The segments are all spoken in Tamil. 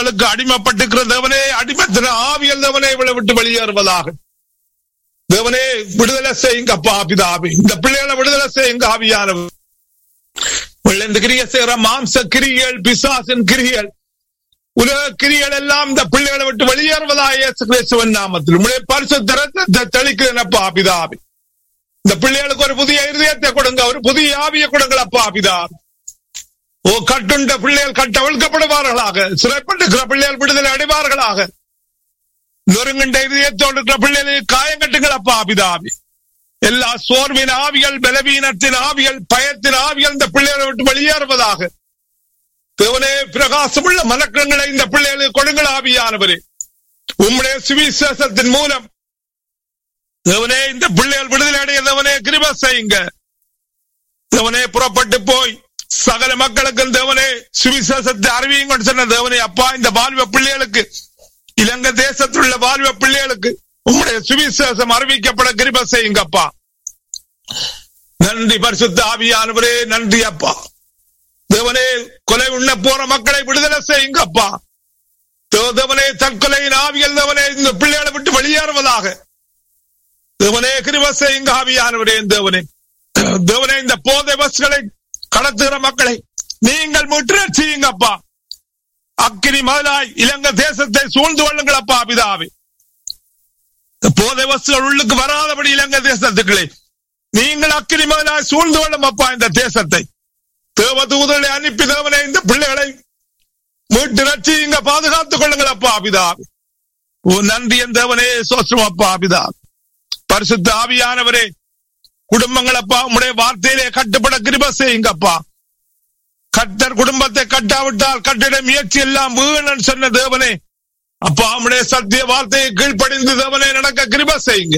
ஆவிகளுக்கு அடிமைப்பட்டிருக்கிற தேவனே அடிமத்தின ஆவியல் தேவனே இவளை விட்டு வெளியேறுவதாக தேவனே விடுதலை செய்யுங்க அப்பா பிதாவே இந்த பிள்ளைகளை விடுதலை செய்யுங்க ஆவியானவர் இந்த கிரிய செய்கிற மாம்ச கிரிகள் பிசாசின் கிரிகள் உலக கிரிகள் எல்லாம் இந்த பிள்ளைகளை விட்டு வெளியேறுவதாக இயேசு கிறிஸ்துவன் நாமத்தில் உடைய பரிசுத்த ரத்தத்தை தெளிக்கிறேனப்பா பிதாவே இந்த பிள்ளைகளுக்கு ஒரு புதிய இருதயத்தை கொடுங்க ஒரு புதிய ஆவியை கொடுங்களப்பா பிதாவே ஓ கட்டுண்ட பிள்ளைகள் கட்டவிழ்க்கப்படுவார்களாக சிறைப்பட்டிருக்கிற பிள்ளைகள் விடுதலை அடைவார்களாக நொறுங்குண்ட இதயத்தோடு இருக்கிற பிள்ளைகளுக்கு காயம் கட்டுங்களப்பா பிதாவி எல்லா சோர்வின் ஆவிகள் பலவீனத்தின் ஆவிகள் பயத்தின் ஆவிகள் இந்த பிள்ளைகளை விட்டு வெளியேறுவதாக தேவனே பிரகாசமுள்ள மலக்கங்களை இந்த பிள்ளைகளுக்கு கொடுங்கள் ஆவியானவரே உம்முடைய சுவிசேஷத்தின் மூலம் தேவனே இந்த பிள்ளைகள் விடுதலை அடைய தேவனே கிருப செய்யுங்க தேவனே புறப்பட்டு போய் சகல மக்களுக்கும் தேவனே சுவிசேஷத்தை அறிவியுங்க சொன்ன தேவனே அப்பா இந்த வாழ்வ பிள்ளைகளுக்கு இலங்கை தேசத்தில் உள்ள வாழ்வ பிள்ளைகளுக்கு உம்முடைய சுவிசேஷம் அறிவிக்கப்பட கிருப செய்யுங்க அப்பா நன்றி பரிசுத்த ஆவியானவரே நன்றி அப்பா தேவனே கொலை உண்ண போற மக்களை விடுதலை செய்யுங்க அப்பா தேவனே தற்கொலையின் ஆவியல் தேவனே இந்த பிள்ளைகளை விட்டு வெளியேறுவதாக தேவனே கிருப செய்யுங்க ஆவியானவரே தேவனே தேவனே இந்த போதை பஸ்களை கடத்துகிற மக்களை நீங்கள் முற்ற செய்யுங்கப்பா அக்கினி முதலாய் இலங்கை தேசத்தை சூழ்ந்து கொள்ளுங்கள் அப்பா பிதாவே போதை வசுகள் உள்ளுக்கு வராதபடி இலங்கை தேசத்துக்களே நீங்கள் அக்கினி முதலாய் சூழ்ந்து கொள்ளும் அப்பா இந்த தேசத்தை தேவ தூதர்களை அனுப்பி தேவனை இந்த பிள்ளைகளை மீட்டு ரட்சியுங்க பாதுகாத்துக் கொள்ளுங்கள் அப்பா பிதாவே ஓ நன்றி என் தேவனே சோசம் அப்பா பிதாவே பரிசுத்த ஆவியானவரே குடும்பங்கள் அப்பா உடைய வார்த்தையிலே கட்டுப்பட கிருப செய்யுங்கப்பா கட்டர் குடும்பத்தை கட்டாவிட்டால் கட்டிட முயற்சி எல்லாம் வீணன் சொன்ன தேவனே அப்பா உடைய சத்திய வார்த்தையை கீழ்ப்படிந்து தேவனே நடக்க கிருப செய்யுங்க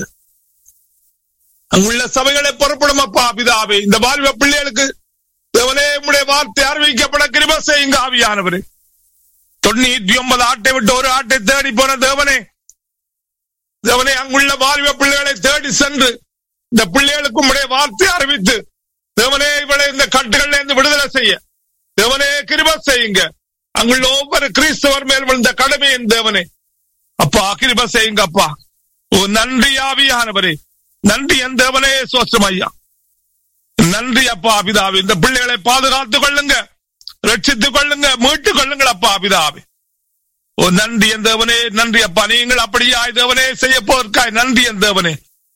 அங்குள்ள சபைகளை புறப்படும் அப்பா பிதாவே இந்த வாழ்வ பிள்ளைகளுக்கு தேவனே உடைய வார்த்தை அறிவிக்கப்பட கிருப செய்யுங்க ஆவியானவரே தொண்ணூற்றி ஒன்பது ஆட்டை விட்டு ஒரு ஆட்டை தேடி போன தேவனே தேவனே அங்குள்ள வாழ்வ பிள்ளைகளை தேடி சென்று இந்த பிள்ளைகளுக்கு உடைய வார்த்தை அறிவித்து தேவனே இவளை இந்த கட்டுகள்ல இருந்து விடுதலை செய்ய தேவனே கிருப செய்யுங்க அங்குள்ள ஒவ்வொரு கிறிஸ்தவர் மேல் விழுந்த கடமையின் தேவனே அப்பா கிருப செய்யுங்க அப்பா ஓ நன்றி ஆவியானவரே நன்றி என் தேவனே சோசம் ஐயா நன்றி அப்பா பிதாவே இந்த பிள்ளைகளை பாதுகாத்துக் கொள்ளுங்க ரட்சித்துக் கொள்ளுங்க மீட்டுக் கொள்ளுங்கள் அப்பா பிதாவே ஓ நன்றி என் தேவனே நன்றி அப்பா நீங்கள் அப்படியாய் தேவனே செய்ய போவதற்காய் நன்றி என் தேவனே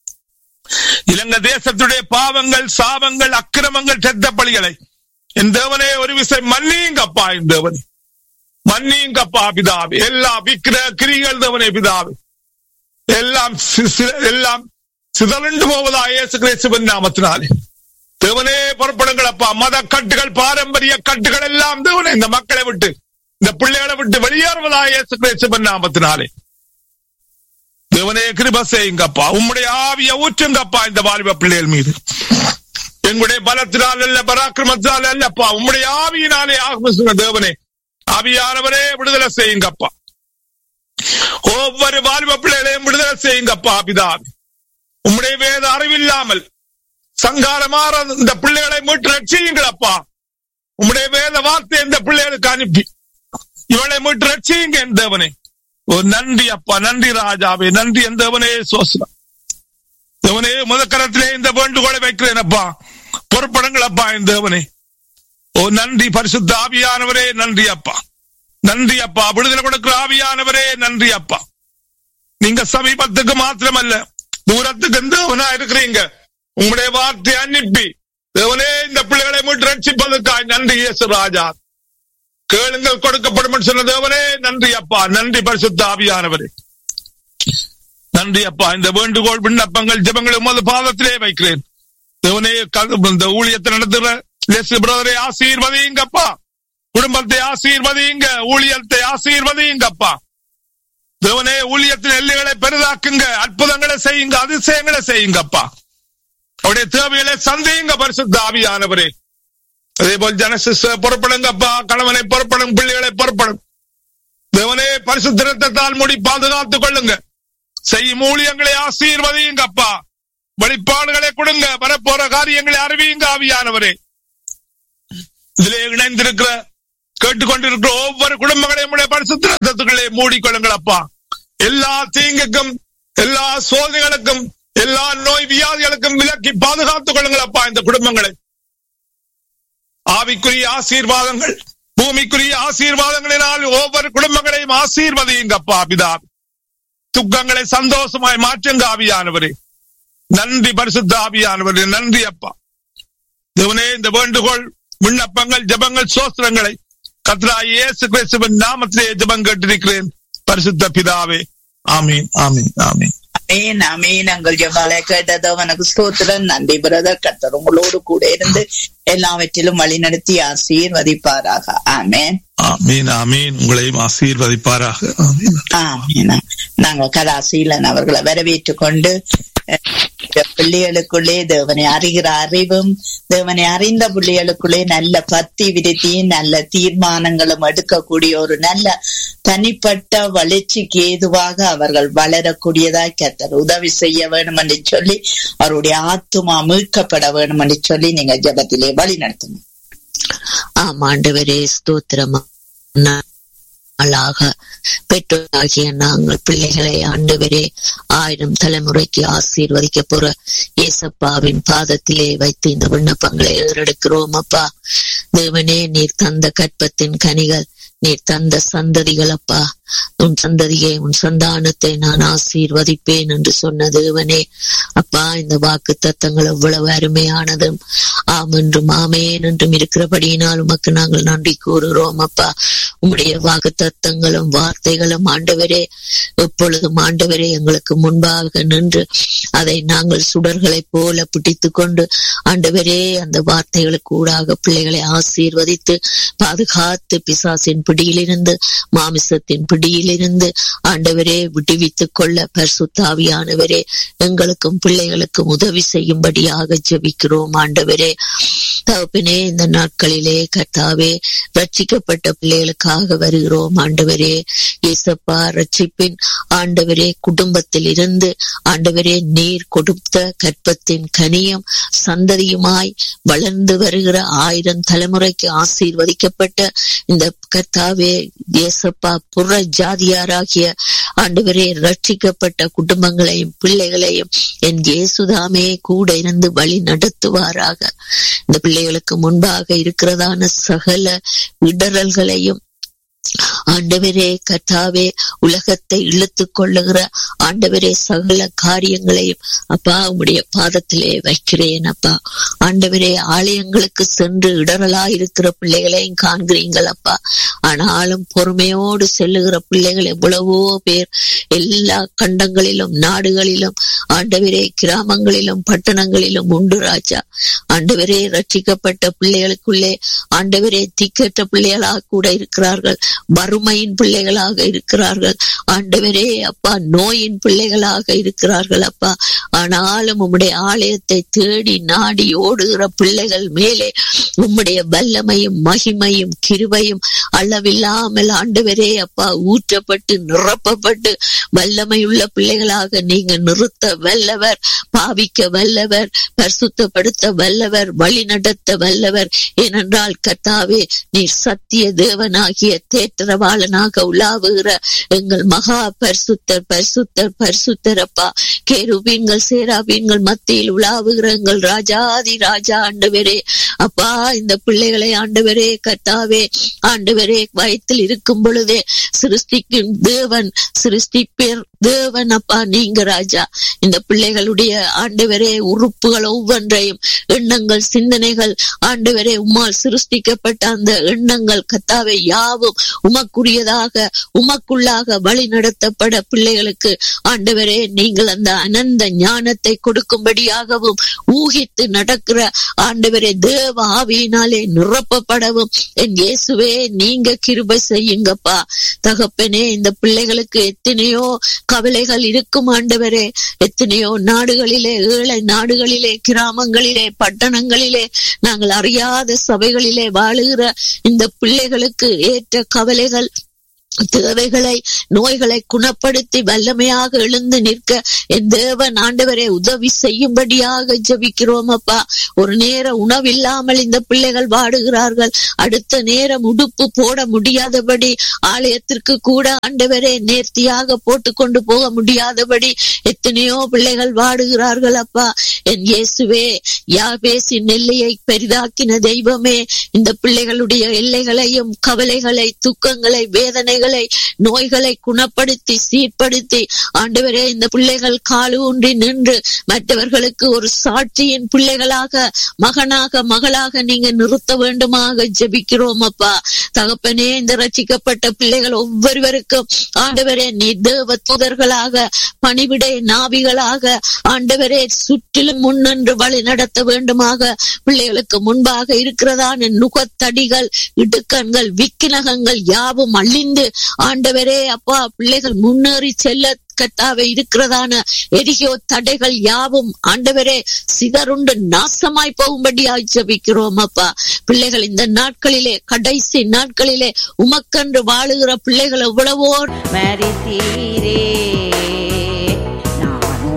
இலங்கை தேசத்துடைய பாவங்கள் சாபங்கள் அக்கிரமங்கள் செத்த பலிகளை என் தேவனே ஒரு விசை மன்னியுங்கப்பா என் தேவனே மன்னியுங்கப்பா பிதாவே எல்லா விக்கிர கிரிகள் தேவனே பிதாவே எல்லாம் எல்லாம் சிதறண்டு போவதா இயேசு கிறிஸ்துவின் நாமத்தினாலே தேவனே புறப்படுங்கள் அப்பா மத கட்டுகள் பாரம்பரிய கட்டுகள் எல்லாம் தேவனே இந்த மக்களை விட்டு இந்த பிள்ளைகளை விட்டு வெளியேறுவதா இயேசு கிறிஸ்துவின் நாமத்தினாலே தேவனே கிருப செய்யுங்கப்பா உம்முடைய ஆவிய ஊற்றுங்கப்பா இந்த வாலிப பிள்ளைகள் மீது எங்களுடைய பலத்தினால் அல்ல பராக்கிரமத்தினால் அல்லப்பா உம்முடைய ஆவியினாலே ஆகமிசுங்க தேவனே ஆவியானவரே விடுதலை செய்யுங்கப்பா ஒவ்வொரு வாலிப பிள்ளைகளையும் விடுதலை செய்யுங்கப்பா பிதாவி உம்முடைய வேத அறிவில்லாமல் சங்காரமாற இந்த பிள்ளைகளை மீட்டு ரட்சியுங்களப்பா உம்முடைய வேத வார்த்தை இந்த பிள்ளைகளுக்கு அனுப்பி இவளை மீட்டு ரட்சியுங்க என் தேவனே ஓ நன்றி அப்பா நன்றி ராஜாவே நன்றி என் தேவனே சோசனம் தேவனே முதக்கரத்திலே இந்த வேண்டுகோளை வைக்கிறேன் அப்பா பொறுப்படுங்கள் அப்பா என் தேவனே ஓ நன்றி பரிசுத்த ஆவியானவரே நன்றி அப்பா நன்றி அப்பா விடுதலை கொடுக்கிற ஆவியானவரே நன்றி அப்பா நீங்க சமீபத்துக்கு மாத்திரமல்ல தூரத்துக்கு தேவனா இருக்கிறீங்க உங்களுடைய வார்த்தை அனுப்பி தேவனே இந்த பிள்ளைகளை மீட்டு ரட்சிப்பதற்காய் நன்றி இயேசு ராஜா கேளுங்கள் கொடுக்கப்படும் சொன்ன தேவனே நன்றி அப்பா நன்றி பரிசுத்த ஆவியானவரே நன்றி அப்பா இந்த வேண்டுகோள் விண்ணப்பங்கள் ஜபங்கள் உமது பாதத்திலே வைக்கிறேன் தேவனே இந்த ஊழியத்தை நடத்துகிற லெஸ் பிரதரை ஆசீர்வதிங்கப்பா குடும்பத்தை ஆசீர்வதிங்க ஊழியத்தை ஆசீர்வதிங்கப்பா தேவனே ஊழியத்தின் எல்லைகளை பெரிதாக்குங்க அற்புதங்களை செய்யுங்க அதிசயங்களை செய்யுங்கப்பா அவருடைய தேவைகளை சந்தேங்க பரிசுத்த ஆவியானவரே அதே போல் ஜனசிஸ் புறப்படுங்கப்பா கணவனை புறப்படும் பிள்ளைகளை புறப்படும் தேவனே பரிசுத்திரத்தால் முடி பாதுகாத்துக் கொள்ளுங்க செய்யும் ஊழியங்களை ஆசீர்வதியுங்கப்பா வெளிப்பாடுகளை கொடுங்க வரப்போற காரியங்களை அறிவியுங்க ஆவியானவரே இதிலே இணைந்திருக்கிற கேட்டுக்கொண்டிருக்கிற ஒவ்வொரு குடும்பங்களையும் பரிசுத்திரத்தை மூடிக்கொள்ளுங்கள் அப்பா எல்லா தீங்குக்கும் எல்லா சோதனைகளுக்கும் எல்லா நோய் வியாதிகளுக்கும் விலக்கி பாதுகாத்துக் கொள்ளுங்கள் அப்பா இந்த குடும்பங்களை ஆவிக்குரிய ஆசீர்வாதங்கள் பூமிக்குரிய ஆசீர்வாதங்களினால் ஒவ்வொரு குடும்பங்களையும் ஆசீர்வதியுங்க அப்பா பிதா துக்கங்களை சந்தோஷமாய் மாற்றுங்க ஆவியானவரே நன்றி பரிசுத்த ஆவியானவரே நன்றி அப்பா தேவனே இந்த வேண்டுகோள் விண்ணப்பங்கள் ஜபங்கள் சோஸ்திரங்களை கத்ராய் இயேசு கிறிஸ்துவின் நாமத்திலே ஜபம் கேட்டிருக்கிறேன் பரிசுத்த பிதாவே ஆமீன் ஆமீன் ஆமீன் அமீன் அமீன் எங்கள் ஜபாலை கேட்டதோ உனக்கு ஸ்தோத்திரம் நன்றி பிரதர் கர்த்தர் உங்களோடு கூட இருந்து எல்லாவற்றிலும் வழி நடத்தி ஆசீர்வதிப்பாராக ஆமேன் ஆமீன் ஆமீன் உங்களையும் ஆசீர்வதிப்பாராக ஆமீன் ஆமீன் நாங்கள் கலாசீலன் அவர்களை வரவேற்றுக் கொண்டு அஹ், பிள்ளைகளுக்குள்ளே தேவனை அறிகிற அறிவும் தேவனை அறிந்த பிள்ளைகளுக்குள்ளே நல்ல பக்தி விருத்தியும் நல்ல தீர்மானங்களும் எடுக்கக்கூடிய ஒரு நல்ல தனிப்பட்ட வளர்ச்சிக்கு ஏதுவாக அவர்கள் வளரக்கூடியதாய் கர்த்தர் உதவி செய்ய வேண்டும் என்று சொல்லி அவருடைய ஆத்துமா மீட்கப்பட வேண்டும் என்று சொல்லி நீங்க ஜெபத்திலே வழி நடத்தணும் ஆம் ஆண்டவரே ஸ்தோத்திரம் நாளாக பெற்றோராகிய நாங்கள் பிள்ளைகளை ஆண்டவரே ஆயிரம் தலைமுறைக்கு ஆசீர்வதிக்க போற ஏசப்பாவின் பாதத்திலே வைத்து இந்த விண்ணப்பங்களை ஏறெடுக்கிறோம் அப்பா தேவனே நீர் தந்த கற்பத்தின் கனிகள் நீர் தந்த சந்ததிகள் அப்பா உன் சந்ததியை உன் சந்தானத்தை நான் ஆசீர்வதிப்பேன் என்று சொன்ன தேவனே அப்பா இந்த வாக்கு தத்தங்கள் எவ்வளவு அருமையானதும் ஆம் என்றும் ஆமேன் என்றும் இருக்கிறபடியினால் உமக்கு நாங்கள் நன்றி கூறுகிறோம் அப்பா உம்முடைய வாக்கு தத்தங்களும் வார்த்தைகளும் ஆண்டவரே எப்பொழுதும் ஆண்டவரே எங்களுக்கு முன்பாக நின்று அதை நாங்கள் சுடர்களைப் போல பிடித்து கொண்டு ஆண்டவரே அந்த வார்த்தைகளுக்கு ஊடாக பிள்ளைகளை ஆசீர்வதித்து பாதுகாத்து பிசாசின் பிடியிலிருந்து மாமிசத்தின் பிடியிலிருந்து ஆண்டவரே விடுவித்துக் கொள்ள பரிசுத்தாவியானவரே எங்களுக்கும் பிள்ளைகளுக்கும் உதவி செய்யும்படியாக ஜெபிக்கிறோம் ஆண்டவரே தகப்பனே இந்த நாட்களிலே கர்த்தாவே ரட்சிக்கப்பட்ட பிள்ளைகளுக்காக வருகிறோம் ஆண்டவரே இயேசப்பா ரட்சிப்பின் ஆண்டவரே குடும்பத்தில் இருந்து ஆண்டவரே நீர் கொடுத்த கற்பத்தின் கனியும் சந்ததியுமாய் வளர்ந்து வருகிற ஆயிரம் தலைமுறைக்கு ஆசீர்வதிக்கப்பட்ட இந்த கர்த்தாவே இயேசப்பா புற ஜாதியாராகிய ஆண்டவரே ரட்சிக்கப்பட்ட குடும்பங்களையும் பிள்ளைகளையும் என் இயேசுதாமே கூட இருந்து வழி நடத்துவாராக இந்த பிள்ளைகளுக்கு முன்பாக இருக்கிறதான சகல இடரல்களையும் ஆண்டவரே கர்த்தாவே உலகத்தை இழுத்து கொள்ளுகிற ஆண்டவரே சகல காரியங்களையும் அப்பா உம்முடைய பாதத்திலே வைக்கிறேன் அப்பா ஆண்டவரே ஆலயங்களுக்கு சென்று இடரலா இருக்கிற பிள்ளைகளையும் காண்கிறீங்கள் அப்பா ஆனாலும் பொறுமையோடு செல்லுகிற பிள்ளைகள் எவ்வளவோ பேர் எல்லா கண்டங்களிலும் நாடுகளிலும் ஆண்டவரே கிராமங்களிலும் பட்டணங்களிலும் உண்டு ராஜா ஆண்டவரே ரட்சிக்கப்பட்ட பிள்ளைகளுக்குள்ளே ஆண்டவரே திக்கற்ற பிள்ளைகளாக கூட இருக்கிறார்கள் வறுமையின் பிள்ளைகளாக இருக்கிறார்கள் ஆண்டவரே அப்பா நோயின் பிள்ளைகளாக இருக்கிறார்கள் அப்பா ஆனாலும் உம்முடைய ஆலயத்தை தேடி நாடி ஓடுகிற பிள்ளைகள் மேலே உம்முடைய வல்லமையும் மகிமையும் கிருபையும் அளவில்லாமல் ஆண்டவரே அப்பா ஊற்றப்பட்டு நிரப்பப்பட்டு வல்லமையுள்ள பிள்ளைகளாக நீங்க நிறுத்த வல்லவர் பாவிக்க வல்லவர் பரிசுத்தப்படுத்த வல்லவர் வழி நடத்த வல்லவர் ஏனென்றால் கர்த்தாவே நீர் சத்திய தேவனாகிய தேற்றரவாளனாக உலாவுகிற எங்கள் மகா பரிசுத்தர் பரிசுத்தர் பரிசுத்தர் அப்பா கேருபீன்கள் சேராபீன்கள் மத்தியில் உலாவுகிற எங்கள் ராஜாதி ராஜா ஆண்டவரே அப்பா இந்த பிள்ளைகளை ஆண்டவரே கர்த்தாவே ஆண்டவரே வயத்தில் இருக்கும் பொழுதே சிருஷ்டிக்கும் தேவன் சிருஷ்டிப்பேர் தேவன் அப்பா நீங்க ராஜா இந்த பிள்ளைகளுடைய ஆண்டவரே உறுப்புகள் ஒவ்வொன்றையும் எண்ணங்கள் சிந்தனைகள் ஆண்டவரே உம்மால் சிருஷ்டிக்கப்பட்ட அந்த எண்ணங்கள் கத்தாவை யாவும் உமக்குரியதாக உமக்குள்ளாக வழி நடத்தப்பட பிள்ளைகளுக்கு ஆண்டவரே நீங்கள் அந்த அனந்த ஞானத்தை கொடுக்கும்படியாகவும் ஊகித்து நடக்கிற ஆண்டவரே தேவ ஆவியினாலே நிரப்பப்படவும் என் இயேசுவே நீங்க கிருபை செய்யுங்கப்பா தகப்பனே இந்த பிள்ளைகளுக்கு எத்தனையோ கவலைகள் இருக்கும் ஆண்டவரே எத்தனையோ நாடுகளிலே ஏழை நாடுகளிலே கிராமங்களிலே பட்டணங்களிலே நாங்கள் அறியாத சபைகளிலே வாழுகிற இந்த பிள்ளைகளுக்கு ஏற்ற கவலைகள் தேவைகளை நோய்களை குணப்படுத்தி வல்லமையாக எழுந்து நிற்க என் தேவன் ஆண்டவரை உதவி செய்யும்படியாக ஜெபிக்கிறோம் அப்பா ஒரு நேர உணவில்லாமல் இந்த பிள்ளைகள் வாடுகிறார்கள் அடுத்த நேரம் உடுப்பு போட முடியாதபடி ஆலயத்திற்கு கூட ஆண்டவரே நேர்த்தியாக போட்டு கொண்டு போக முடியாதபடி எத்தனையோ பிள்ளைகள் வாடுகிறார்கள் அப்பா என் இயேசுவே யாபேசி நெல்லையை பெரிதாக்கின தெய்வமே இந்த பிள்ளைகளுடைய எல்லைகளையும் கவலைகளை துக்கங்களை வேதனைகளை நோய்களை குணப்படுத்தி சீர்படுத்தி ஆண்டவரே இந்த பிள்ளைகள் காலு ஊன்றி நின்று மற்றவர்களுக்கு ஒரு சாட்சியின் பிள்ளைகளாக மகனாக மகளாக நீங்க நிறுத்த வேண்டுமாக ஜெபிக்கிறோம் அப்பா தகப்பனே இந்த ரட்சிக்கப்பட்ட பிள்ளைகள் ஒவ்வொருவருக்கும் ஆண்டவரே நீ தேவ தூதர்களாக பணிவிடை நாவிகளாக ஆண்டவரே சுற்றிலும் முன்னின்று வழி நடத்த வேண்டுமாக பிள்ளைகளுக்கு முன்பாக இருக்கிறதான நுகத்தடிகள் இடுக்கண்கள் விக்கினகங்கள் யாவும் அழிந்து ஆண்டவரே அப்பா பிள்ளைகள் முன்னேறி செல்ல கத்தாவே இருக்கிறதான எரிகோ தடைகள் யாவும் ஆண்டவரே சிதறுண்டு நாசமாய் போகும்படியாய் ஜபிக்கிறோம் அப்பா பிள்ளைகள் இந்த நாட்களிலே கடைசி நாட்களிலே உமக்கன்று வாழுகிற பிள்ளைகள் எவ்வளவோ மரித்தீரே